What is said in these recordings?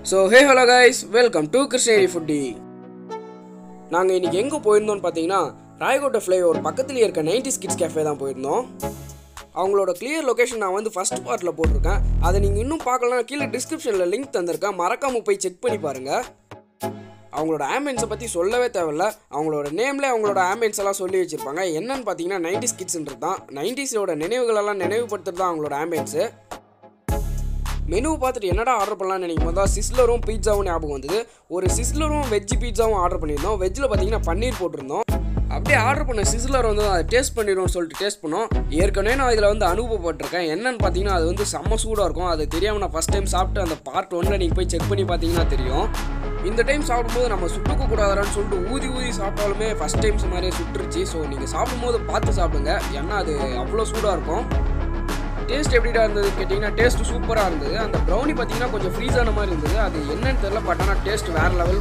So hey hello guys welcome to Krishnagiri foodie நாங்கள் இன்னைக்கு எங்கே போயிருந்தோம்னு பார்த்தீங்கன்னா ராயகோட்டை ஃப்ளைஓவர் பக்கத்துலேயே இருக்க நைன்டி கிட்ஸ் கேஃபே தான் போயிருந்தோம் அவங்களோட கிளியர் லொகேஷன் நான் வந்து ஃபர்ஸ்ட் பார்ட்டில் போட்டிருக்கேன் அதை நீங்கள் இன்னும் பார்க்கலாம் கீழே டிஸ்கிரிப்ஷனில் லிங்க் தந்திருக்கேன் மறக்காமல் போய் செக் பண்ணி பாருங்கள் அவங்களோட ஆம்பியன்ஸை பற்றி சொல்லவே தேவையில்ல அவங்களோட நேம்ல அவங்களோட ஆம்பியன்ஸ் எல்லாம் சொல்லி வச்சிருப்பாங்க என்னன்னு பார்த்தீங்கன்னா நைன்டிஸ் கிட்ஸ்ன்றது தான் நைன்டிஸோட நினைவுகளெல்லாம் நினைவுபடுத்துறது தான் அவங்களோட ஆம்பியன்ஸு மெனு பார்த்துட்டு என்னடா ஆர்டர் பண்ணலாம்னு நினைக்கும் போது தான் சிஸ்லரும் பீட்சாவும் ஞாபகம் வந்தது ஒரு சிஸ்லரும் வெஜ் பீட்சாவும் ஆர்டர் பண்ணியிருந்தோம் வெஜ்ஜில் பார்த்தீங்கன்னா பன்னீர் போட்டிருந்தோம் அப்படியே ஆர்டர் பண்ண சிஸ்லர் வந்து அதை டேஸ்ட் பண்ணிடுவோம்னு சொல்லிட்டு டேஸ்ட் பண்ணோம் ஏற்கனவே நான் இதில் வந்து அனுபவப்பட்டிருக்கேன் என்னன்னு பார்த்தீங்கன்னா அது வந்து செம்ம சூடாக இருக்கும் அது தெரியாமல் நான் ஃபஸ்ட் டைம் சாப்பிட்டு அந்த பார்ட் ஒன்றில் நீங்கள் போய் செக் பண்ணி பார்த்தீங்கன்னா தெரியும் இந்த டைம் சாப்பிடும்போது நம்ம சுட்டுக்க கூடாதான்னு சொல்லிட்டு ஊதி ஊதி சாப்பிட்டாலுமே ஃபஸ்ட் டைம்ஸ் மாதிரியே சுட்டுருச்சு ஸோ நீங்கள் சாப்பிடும்போது பார்த்து சாப்பிடுங்க ஏன்னா அது அவ்வளோ சூடாக இருக்கும் டேஸ்ட் எப்படிடா இருந்தது கேட்டிங்கன்னா டேஸ்ட் சூப்பராக இருந்தது அந்த ப்ரௌனி பார்த்தீங்கன்னா கொஞ்சம் ஃப்ரீஸ் ஆன மாதிரி இருந்தது அது என்னன்னு தெரியல பட் ஆனால் டேஸ்ட் வேற லெவல்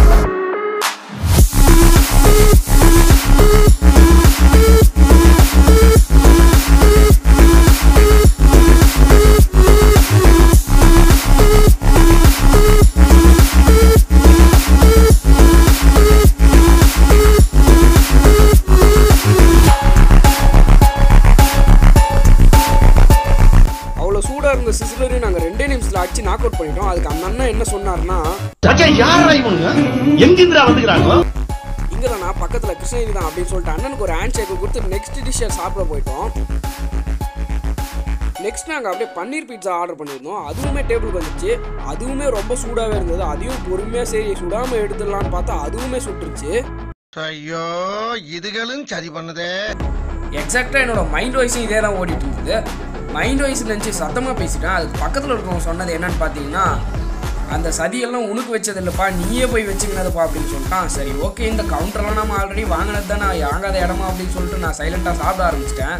அவ்வளோ சூடாக இருந்த சிசிலரையும் நாங்கள் ரெண்டே நிமிஷத்தில் அடிச்சு நாக் அவுட் பண்ணிட்டோம் அதுக்கு அந்த அண்ணன் என்ன சொன்னார்னா யாரா இவனுங்க எங்கிருந்துடா வந்துக்கிறாங்க இங்கே தான் நான் பக்கத்தில் கிருஷ்ணகிரி தான் அப்படின்னு சொல்லிட்டு அண்ணனுக்கு ஒரு ஹேண்ட் ஷேக் கொடுத்து நெக்ஸ்ட் டிஷ்ஷை சாப்பிட போயிட்டோம் நெக்ஸ்ட் நாங்கள் அப்படியே பன்னீர் பீட்சா ஆர்டர் பண்ணியிருந்தோம் அதுவுமே டேபிளுக்கு வந்துச்சு அதுவுமே ரொம்ப சூடாகவே இருந்தது அதையும் பொறுமையாக சரி சுடாமல் எடுத்துடலான்னு பார்த்தா அதுவுமே சுட்டுருச்சு ஐயோ இதுகளும் சரி பண்ணுதே எக்ஸாக்டாக என்னோட மைண்ட் வாய்ஸும் இதே தான் ஓடிட்டு இருந்தது மைண்ட் வாய்ஸ் நினச்சி சத்தமாக பேசிட்டேன் அதுக்கு பக்கத்தில் இருக்கவங்க சொன்னது என்னன்னு பார்த்தீங்கன்னா அந்த சதியெல்லாம் உனக்கு வச்சது இல்லைப்பா நீயே போய் வச்சுக்கினதுப்பா அப்படின்னு சொல்லிட்டான் சரி ஓகே இந்த கவுண்டர்லாம் நம்ம ஆல்ரெடி வாங்கினது தானே வாங்காத இடமா அப்படின்னு சொல்லிட்டு நான் சைலண்ட்டாக சாப்பிட ஆரம்பிச்சிட்டேன்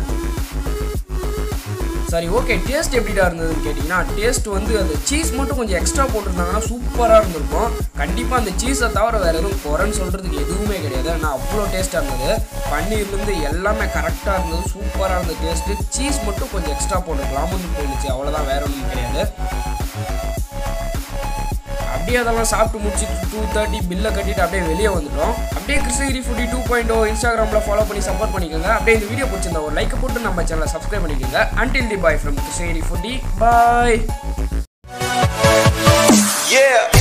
சரி ஓகே டேஸ்ட் எப்படிடா இருந்ததுன்னு கேட்டிங்கன்னா டேஸ்ட் வந்து அந்த சீஸ் மட்டும் கொஞ்சம் எக்ஸ்ட்ரா போட்டிருந்தாங்கன்னா சூப்பராக இருந்திருக்கும் கண்டிப்பாக அந்த சீஸை தவிர வேறு எதுவும் குறைன்னு சொல்கிறதுக்கு எதுவுமே கிடையாது ஆனால் அவ்வளோ டேஸ்ட்டாக இருந்தது பன்னீர்லேருந்து எல்லாமே கரெக்டாக இருந்தது சூப்பராக இருந்தது டேஸ்ட்டு சீஸ் மட்டும் கொஞ்சம் எக்ஸ்ட்ரா போட்டுருக்கலாம்னு போயிடுச்சு அவ்வளோதான் வேற ஒன்றும் கிடையாது அப்படியே அதெல்லாம் சாப்பிட்டு முடிச்சுட்டு டூ தேர்ட்டி பில்லை கட்டிட்டு அப்படியே வெளியே வந்துட்டோம் அப்படியே Krishnagiri foodie two point O இன்ஸ்டாகிராமில் ஃபாலோ பண்ணி சப்போர்ட் பண்ணிக்கோங்க அப்படியே இந்த வீடியோ பிடிச்சிருந்தா ஒரு லைக் போட்டு நம்ம சேனலை சப்ஸ்கிரைப் பண்ணிக்கோங்க until the bye from Krishnagiri foodie bye Yeah.